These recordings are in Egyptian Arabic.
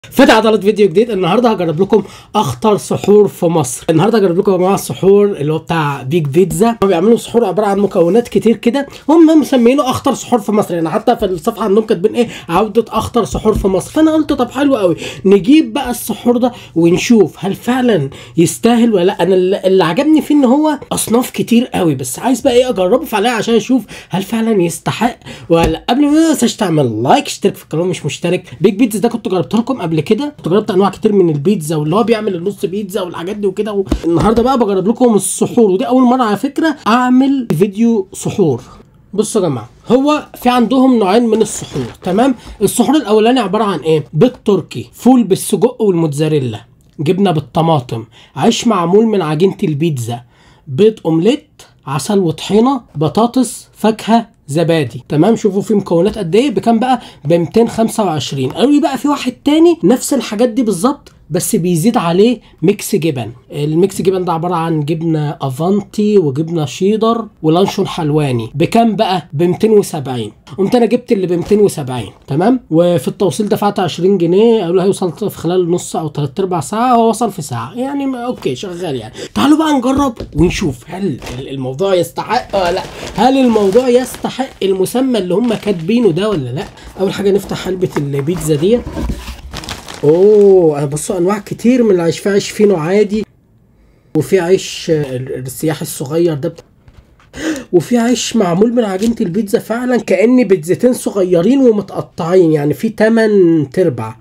فتح عضلات فيديو جديد النهارده هجرب لكم اخطر سحور في مصر النهارده هجرب لكم يا جماعه السحور اللي هو بتاع بيج بيتزا هم بيعملوا سحور عباره عن مكونات كتير كده هم مسمينه اخطر سحور في مصر يعني حتى في الصفحه عندهم كاتبين ايه عوده اخطر سحور في مصر فانا قلت طب حلو قوي نجيب بقى السحور ده ونشوف هل فعلا يستاهل ولا لا انا اللي اللي عجبني فيه ان هو اصناف كتير قوي بس عايز بقى ايه اجربه فعليا عشان اشوف هل فعلا يستحق ولا قبل ما تنساش تعمل لايك اشترك في القناه مش مشترك بيج بيتزا ده كنت جربت لكم قبل كده كنت جربت انواع كتير من البيتزا واللي هو بيعمل النص بيتزا والحاجات دي وكده النهارده بقى بجرب لكم السحور ودي اول مره على فكره اعمل فيديو سحور بصوا يا جماعه هو في عندهم نوعين من السحور تمام السحور الاولاني عباره عن ايه بيض تركي فول بالسجق والموتزاريلا جبنه بالطماطم عيش معمول من عجينه البيتزا بيض اومليت عسل وطحينه بطاطس فاكهه زبادي تمام شوفوا في مكونات قد ايه بكام بقى ب 225 قالوا لي بقى في واحد تاني نفس الحاجات دي بالظبط بس بيزيد عليه ميكس جبن الميكس جبن ده عباره عن جبنه افانتي وجبنه شيدر ولانشون حلواني بكام بقى ب 270 قمت انا جبت اللي ب 270 تمام وفي التوصيل دفعت 20 جنيه قالوا لي هيوصل في خلال نص او ثلاث ارباع ساعه هو وصل في ساعه يعني ما- اوكي شغال يعني تعالوا بقى نجرب ونشوف هل الموضوع يستحق ولا لا هل الموضوع يستحق المسمى اللي هم كاتبينه ده ولا لا اول حاجه نفتح علبه البيتزا دي اوه انا بصوا انواع كتير من العيش في عيش فينو عادي وفي عيش آه، السياحي الصغير ده بت- وفي عيش معمول من عجينه البيتزا فعلا كان بيتزتين صغيرين ومتقطعين يعني في 8 تربع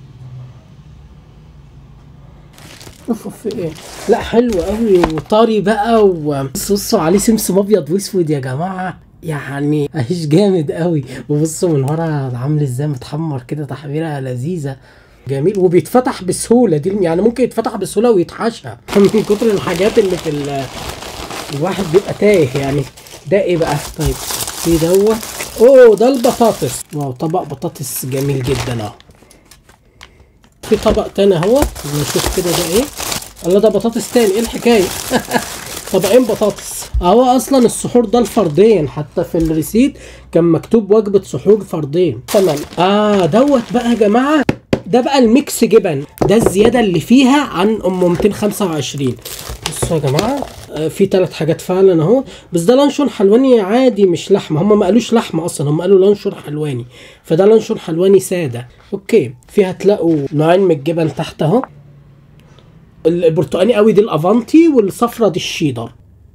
اوف اوف ايه لا حلو قوي وطري بقى وبصوا عليه سمسم ابيض واسود يا جماعه يعني عيش جامد قوي وبصوا من ورا عامل ازاي متحمر كده تحميره لذيذه جميل وبيتفتح بسهوله دي يعني ممكن يتفتح بسهوله ويتحشى من كتر الحاجات اللي في ال- الواحد بيبقى تايه يعني ده ايه بقى طيب في دوت اوه ده البطاطس واو طبق بطاطس جميل جدا اهو في طبق تاني اهو نشوف كده ده ايه الله ده بطاطس تاني ايه الحكايه طبقين بطاطس اهو اصلا السحور ده الفردين حتى في الريسيت كان مكتوب وجبه سحور فردين تمام اه دوت بقى يا جماعه ده بقى الميكس جبن ده الزياده اللي فيها عن ام 225 بصوا يا جماعه آه، في ثلاث حاجات فعلا اهو بس ده لانشون حلواني عادي مش لحمه هم ما قالوش لحمه اصلا هم قالوا لانشون حلواني فده لانشون حلواني ساده اوكي فيها تلاقوا نوعين من الجبن تحت اهو البرتقاني قوي دي الافانتي والصفرة دي الشيدر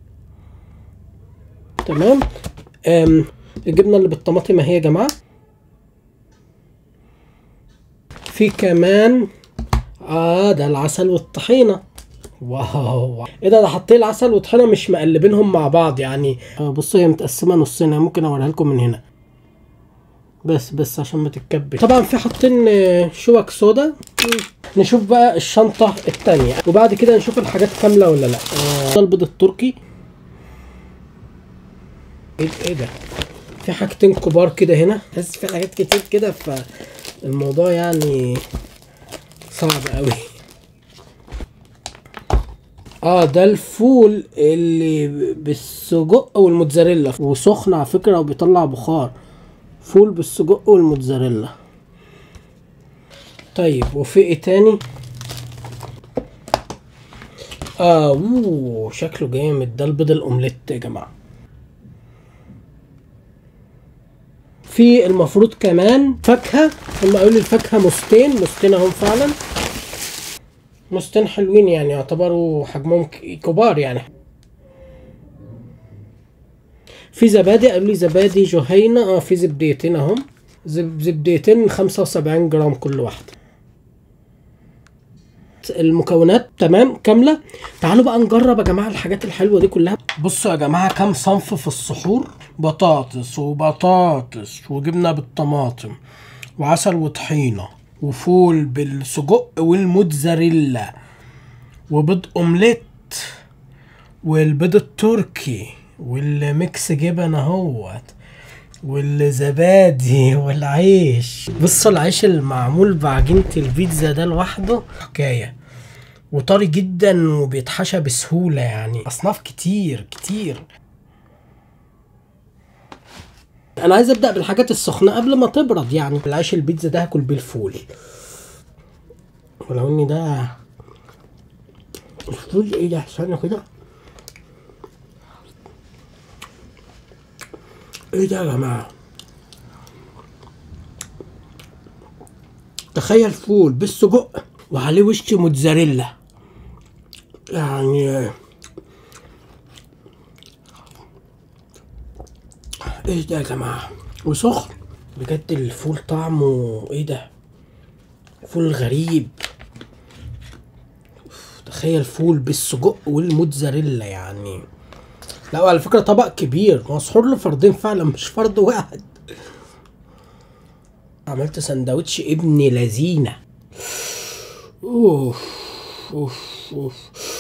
تمام أم الجبنه اللي بالطماطم اهي يا جماعه في كمان اه ده العسل والطحينه واو ايه ده ده حاطين العسل والطحينه مش مقلبينهم مع بعض يعني آه بصوا هي متقسمه نصين أنا ممكن اوريها لكم من هنا بس بس عشان ما تتكبش طبعا في حاطين آه، شوك سودا مم. نشوف بقى الشنطه التانية وبعد كده نشوف الحاجات كامله ولا لا آه، ده البيض التركي ايه ايه ده في حاجتين كبار كده هنا بس في حاجات كتير كده فالموضوع يعني صعب قوي اه ده الفول اللي بالسجق والموتزاريلا وسخن على فكره وبيطلع بخار فول بالسجق والموتزاريلا طيب وفي ايه تاني اه اوه شكله جامد ده البيض الاومليت يا جماعه في المفروض كمان فاكهه هم قالوا لي الفاكهه مستين مستين اهم فعلا مستين حلوين يعني يعتبروا حجمهم ك- كبار يعني في زبادي قالوا لي زبادي جهينة اه في زبديتين اهم زب زبديتين 75 جرام كل واحدة المكونات تمام كاملة تعالوا بقى نجرب يا جماعة الحاجات الحلوة دي كلها بصوا يا جماعة كام صنف في السحور بطاطس وبطاطس وجبنة بالطماطم وعسل وطحينة وفول بالسجق والموتزاريلا وبيض اومليت والبيض التركي والميكس جبن اهوت والزبادي والعيش بصوا العيش المعمول بعجينة البيتزا ده لوحده حكاية وطري جدا وبيتحشى بسهولة يعني أصناف كتير كتير انا عايز ابدا بالحاجات السخنه قبل ما تبرد يعني العيش البيتزا ده هاكل بيه الفول ولو ان ده الفول ايه ده استنى كده ايه ده يا جماعه تخيل فول بالسجق وعليه وش موتزاريلا يعني ايه ده يا جماعه وسخن بجد الفول طعمه ايه ده فول غريب أوف، تخيل فول بالسجق والموتزاريلا يعني لا على فكره طبق كبير مسحور له فردين فعلا مش فرد واحد عملت سندوتش ابن لذينه اوف اوف اوف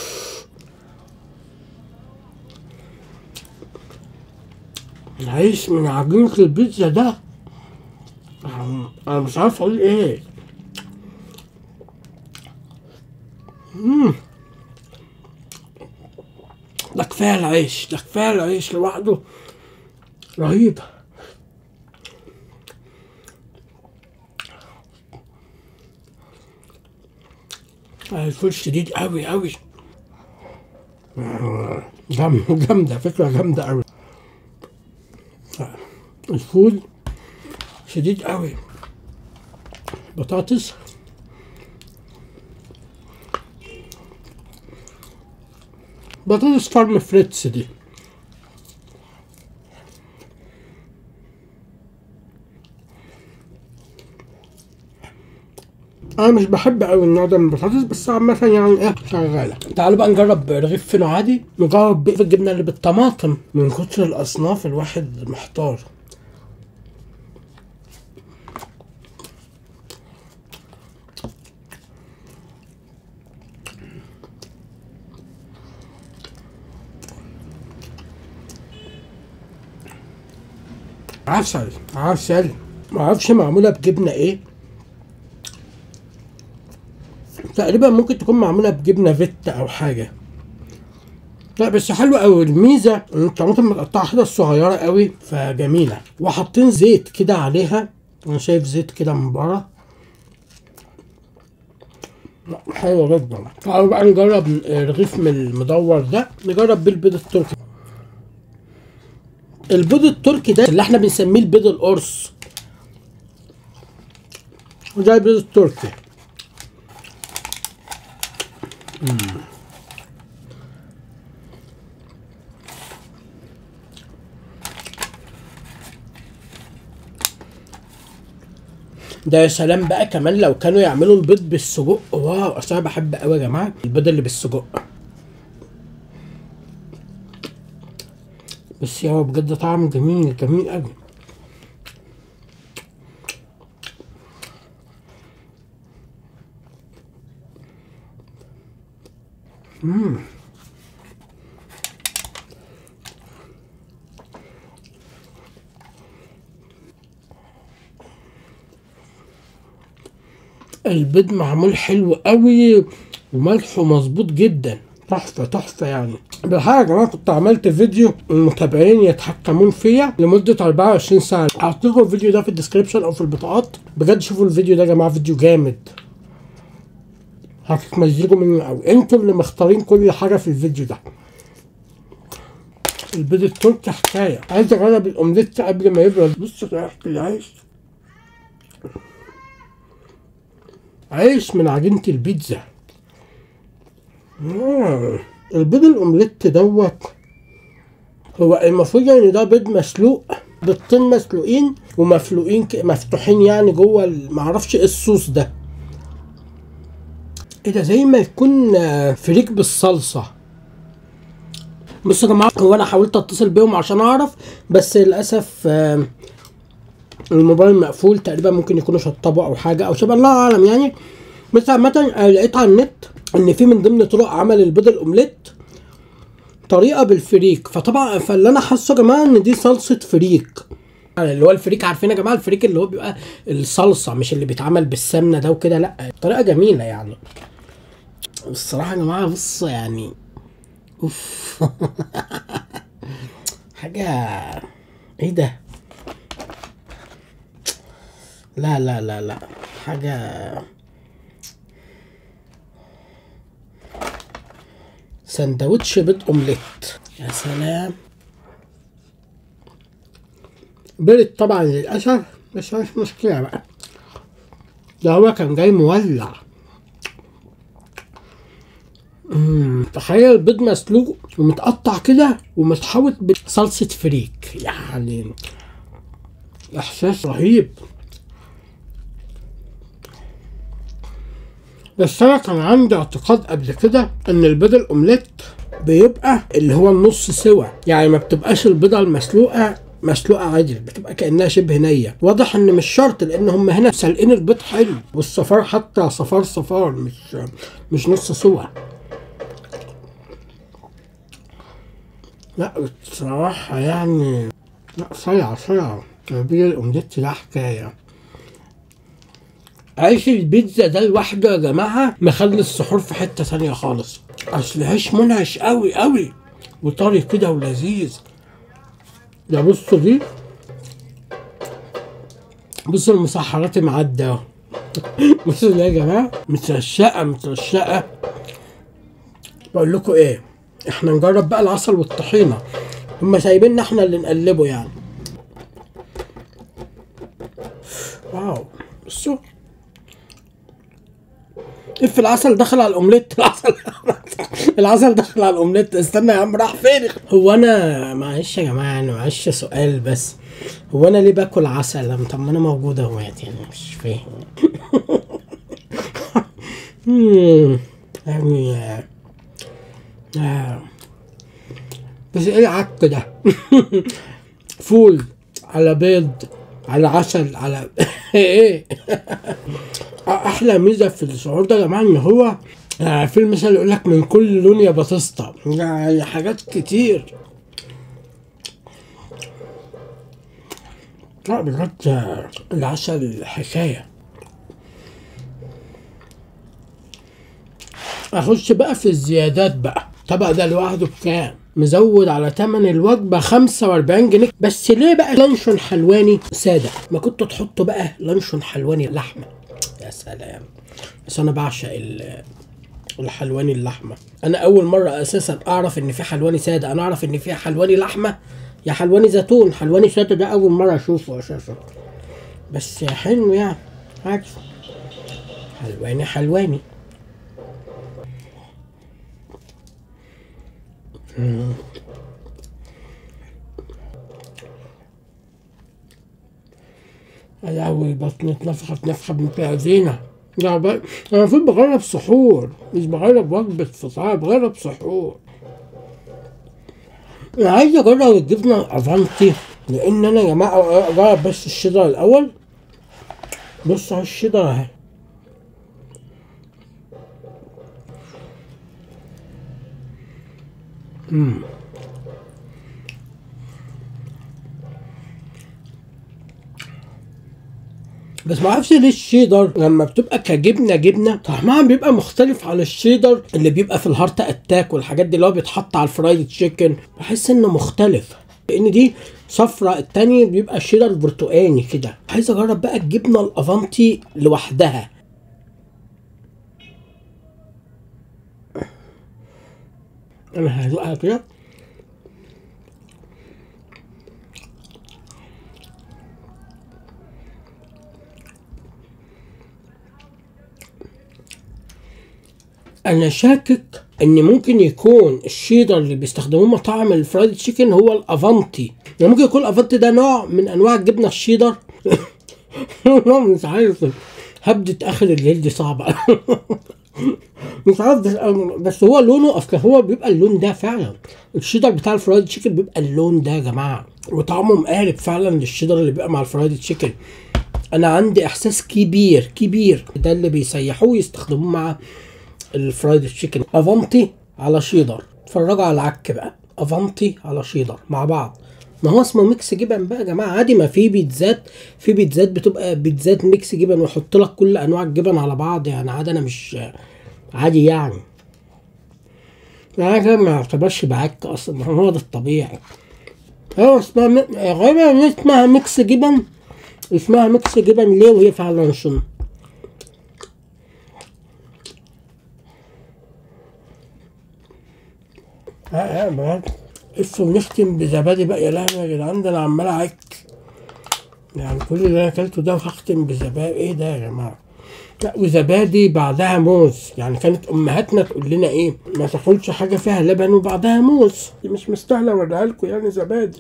العيش من عجينة البيتزا ده انا مش عارف اقول ايه مم. ده كفايه العيش ده كفايه العيش لوحده رهيب آه، الفول شديد قوي قوي جامد جامدة فكرة جامدة قوي آه، الفول شديد قوي بطاطس بطاطس فارم فريتس دي انا مش بحب قوي النوع ده من البطاطس بس عامة يعني ايه شغالة تعالوا بقى نجرب رغيف فينو عادي نجرب بيف الجبنة اللي بالطماطم من كتر الاصناف الواحد محتار عسل عسل معرفش معمولة بجبنة ايه تقريبا ممكن تكون معمولة بجبنة فيتا او حاجة لا بس حلوة قوي الميزة ان الطماطم متقطعة حتت صغيرة قوي فجميلة وحاطين زيت كده عليها انا شايف زيت كده من بره لا، حلوة جدا تعالوا بقى نجرب رغيف من المدور ده نجرب بيه البيض التركي البيض التركي ده اللي احنا بنسميه البيض القرص وده البيض التركي مم. ده يا سلام بقى كمان لو كانوا يعملوا البيض بالسجق واو اصل انا بحب قوي يا جماعه البيض اللي بالسجق بس هو بجد طعم جميل جميل قوي البيض معمول حلو قوي وملحه مظبوط جدا تحفة تحفة يعني بالحقيقة يا جماعة كنت عملت فيديو المتابعين يتحكمون فيا لمدة 24 ساعة هحط لكم الفيديو ده في الديسكريبشن أو في البطاقات بجد شوفوا الفيديو ده يا جماعة فيديو جامد هتتمزجوا منه أوي انتوا اللي مختارين كل حاجة في الفيديو ده البيض التركي حكاية عايز أجرب الأومليت قبل ما يبرد بص ريحة العيش عيش من عجينة البيتزا آه، البيض الأومليت دوت هو المفروض يعني ده بيض مسلوق بيضتين مسلوقين ومفلوقين ك- مفتوحين يعني جوه ال- معرفش ايه الصوص ده ايه ده زي ما يكون آه، فريك بالصلصة بصوا يا جماعة هو انا حاولت اتصل بيهم عشان اعرف بس للأسف آه، الموبايل مقفول تقريبا ممكن يكونوا شطبوا او حاجه او شبه الله اعلم يعني بس عامه آه، لقيت على النت ان في من ضمن طرق عمل البيض الاومليت طريقه بالفريك فطبعا فاللي انا حاسه يا جماعه ان دي صلصه فريك اللي هو الفريك عارفين يا جماعه الفريك اللي هو بيبقى الصلصه مش اللي بيتعمل بالسمنه ده وكده لا طريقه جميله يعني الصراحه يا جماعه بص يعني اوف حاجه ايه ده لا لا لا لا حاجة سندوتش بيض اومليت يا سلام برد طبعا للاسف بس مش مشكله بقى ده هو كان جاي مولع مم، تخيل البيض مسلوق ومتقطع كده ومتحوط بصلصة فريك يعني إحساس رهيب بس أنا كان عندي اعتقاد قبل كده إن البيض الأومليت بيبقى اللي هو النص سوا يعني ما بتبقاش البيضة المسلوقة مسلوقة عادي بتبقى كأنها شبه نية واضح إن مش شرط لأن هم هنا سالقين البيض حلو والصفار حتى صفار صفار مش مش نص سوا لا بصراحة يعني لا صيعة صيعة البيض الأومليت ده حكاية عيش البيتزا ده لوحده يا جماعة مخلي السحور في حتة ثانية خالص أصل عيش منعش قوي قوي وطري كده ولذيذ ده بصوا دي بصوا المسحرات معدة اهو بصوا ده يا جماعة مترشقة مترشقة بقول لكم ايه احنا نجرب بقى العسل والطحينة هما سايبيننا احنا اللي نقلبه يعني واو بصوا اف العسل دخل على الاومليت العسل العسل دخل على الاومليت استنى يا عم راح فين هو انا معلش يا جماعه انا معلش سؤال بس هو انا ليه باكل عسل طب ما انا موجود اهوت يعني مش فاهم مم، يعني آه، آه. بس ايه العك ده فول على بيض على عسل على ايه احلى ميزه في السعور ده يا جماعه ان هو آه، في المثل يقول لك من كل لون يا بطسطة يعني حاجات كتير لا بجد آه، العسل حكايه اخش بقى في الزيادات بقى طبق ده لوحده بكام مزود على تمن الوجبة 45 جنيه بس ليه بقى لانشون حلواني سادة ما كنتوا تحطوا بقى لانشون حلواني لحمة يا سلام بس انا بعشق ال- الحلواني اللحمة انا اول مرة اساسا اعرف ان في حلواني سادة انا اعرف ان في حلواني لحمة يا حلواني زيتون حلواني سادة ده اول مرة اشوفه اساسا بس حلو يعني عادي حلواني حلواني يا لهوي بطني اتنفخت نفخة بنت لذينة لا ب... انا المفروض بجرب سحور مش بجرب وجبة فطار بجرب سحور انا عايز اجرب الجبنة افانتي لان انا يا جماعة اجرب بس الشيدر الاول بص على الشيدر اهي بس ما اعرفش ليه الشيدر لما بتبقى كجبنه جبنه طعمها بيبقى مختلف عن الشيدر اللي بيبقى في الهارت اتاك والحاجات دي اللي هو بيتحط على الفرايد تشيكن بحس انه مختلف لان دي صفرة التاني بيبقى شيدر برتقاني كده عايز اجرب بقى الجبنه الافانتي لوحدها انا هدوقها كده انا شاكك ان ممكن يكون الشيدر اللي بيستخدموه مطاعم الفرايد تشيكن هو الافانتي يعني ممكن يكون الافانتي ده نوع من انواع الجبنه الشيدر مش عارف هبدة اخر الليل دي صعبة مش عارف بس, بس هو لونه اصل هو بيبقى اللون ده فعلا الشيدر بتاع الفرايد تشيكن بيبقى اللون ده يا جماعة وطعمه مقارب فعلا للشيدر اللي بيبقى مع الفرايد تشيكن انا عندي احساس كبير كبير ده اللي بيسيحوه يستخدموه مع الفرايد تشيكن افانتي على شيدر اتفرجوا على العك بقى افانتي على شيدر مع بعض ما هو اسمه ميكس جبن بقى يا جماعه عادي ما في بيتزات في بيتزات بتبقى بيتزات ميكس جبن ويحط لك كل انواع الجبن على بعض يعني عادي انا مش عادي يعني يعني كده ما يعتبرش بعك اصلا هو ده الطبيعي هو اسمها م... غالبا اسمها ميكس جبن اسمها ميكس جبن ليه وهي فعلا شنو اه اه بجد لسه بنختم بزبادي بقى يا لهوي يا جدعان ده انا عمال اعك يعني كل اللي انا اكلته ده وهختم بزبادي ايه ده يا جماعه لا وزبادي بعدها موز يعني كانت امهاتنا تقول لنا ايه ما تاكلش حاجه فيها لبن وبعدها موز دي مش مستاهله اوريها لكم يعني زبادي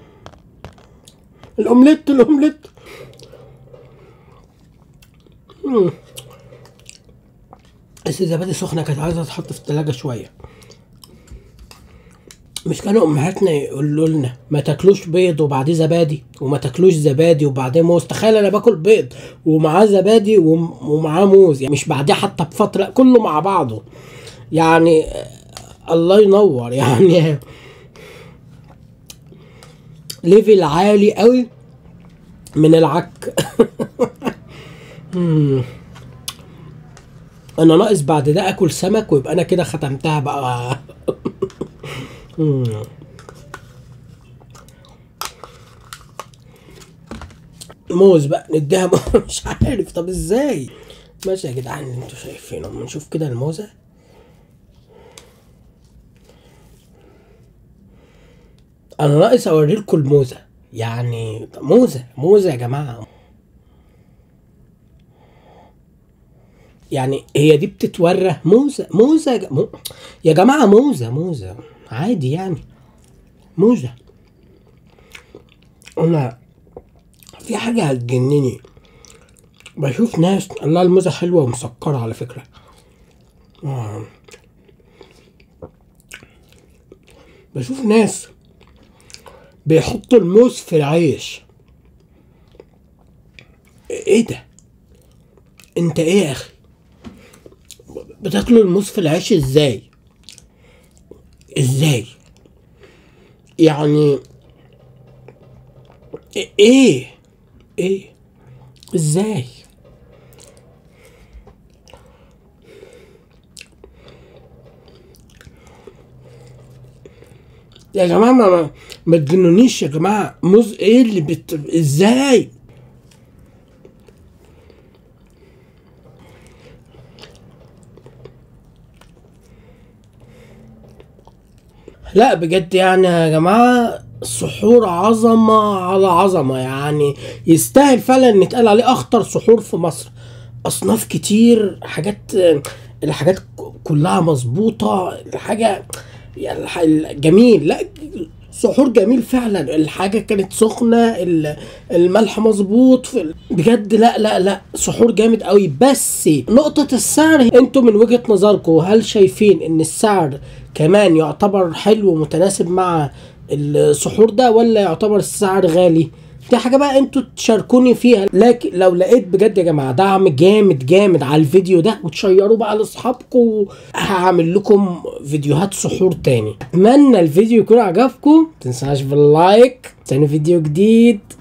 الاومليت الاومليت مم. بس الزبادي سخنه كانت عايزه تتحط في التلاجة شويه مش كانوا امهاتنا يقولوا لنا ما تاكلوش بيض وبعديه زبادي وما تاكلوش زبادي وبعديه موز تخيل انا باكل بيض ومعاه زبادي وم- ومعاه موز يعني مش بعديه حتى بفتره لا كله مع بعضه يعني آه، الله ينور يعني ليفل عالي قوي من العك مم. انا ناقص بعد ده اكل سمك ويبقى انا كده ختمتها بقى مم. موز بقى نديها موز مش عارف طب ازاي ماشي يا جدعان اللي انتوا شايفينه اما نشوف كده الموزه انا ناقص اوريلكم الموزه يعني موزه موزه يا جماعه يعني هي دي بتتورى موزه موزه يا, ج... مو... يا جماعه موزه موزه عادي يعني موزه انا في حاجه هتجنني بشوف ناس الله الموزه حلوه ومسكره على فكره آه. بشوف ناس بيحطوا الموز في العيش ايه ده انت ايه يا اخي بتاكلوا الموز في العيش ازاي ازاي يعني إيه- ايه ايه ازاي يا جماعة ما ما- ما تجنونيش يا جماعة موز ايه اللي بت... ازاي لا بجد يعني يا جماعة سحور عظمة على عظمة يعني يستاهل فعلا ان يتقال عليه اخطر سحور في مصر اصناف كتير حاجات الحاجات كلها مظبوطة الحاجة يعني الح- جميل لا سحور جميل فعلا الحاجة كانت سخنة ال- الملح مظبوط في ال- بجد لا لا لا سحور جامد قوي بس نقطة السعر انتوا من وجهة نظركم هل شايفين ان السعر كمان يعتبر حلو ومتناسب مع السحور ده ولا يعتبر السعر غالي دي حاجة بقى انتوا تشاركوني فيها لكن لو لقيت بجد يا جماعة دعم جامد جامد على الفيديو ده وتشيروه بقى لاصحابكم هعمل لكم فيديوهات سحور تاني اتمنى الفيديو يكون عجبكم متنساش باللايك تاني فيديو جديد